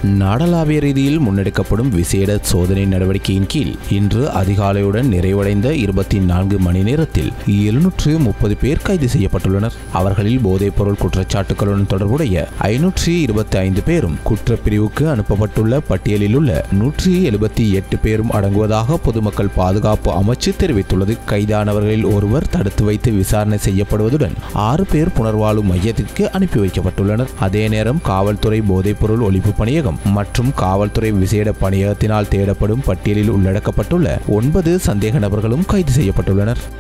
நாடளாவிய ரீதியில் முன்னெடுக்கப்படும் விசேட சோதனை நடவடிக்கையின் கீழ் இன்று அதிகாலையுடன் நிறைவடைந்த இருபத்தி நான்கு மணி நேரத்தில் எழுநூற்று முப்பது பேர் கைது செய்யப்பட்டுள்ளனர் அவர்களில் போதைப்பொருள் குற்றச்சாட்டுகளுடன் தொடர்புடைய ஐநூற்றி இருபத்தி ஐந்து பேரும் குற்றப்பிரிவுக்கு அனுப்பப்பட்டுள்ள பட்டியலில் உள்ள நூற்றி எழுபத்தி எட்டு பேரும் அடங்குவதாக பொதுமக்கள் பாதுகாப்பு அமைச்சு தெரிவித்துள்ளது கைதானவர்களில் ஒருவர் தடுத்து வைத்து விசாரணை செய்யப்படுவதுடன் ஆறு பேர் புனர்வாழ்வு மையத்திற்கு அனுப்பி வைக்கப்பட்டுள்ளனர் அதே நேரம் காவல்துறை போதைப்பொருள் ஒழிப்பு பணியகம் மற்றும் காவல்துறை விசேட பணியகத்தினால் தேடப்படும் பட்டியலில் உள்ளடக்கப்பட்டுள்ள ஒன்பது சந்தேக நபர்களும் கைது செய்யப்பட்டுள்ளனர்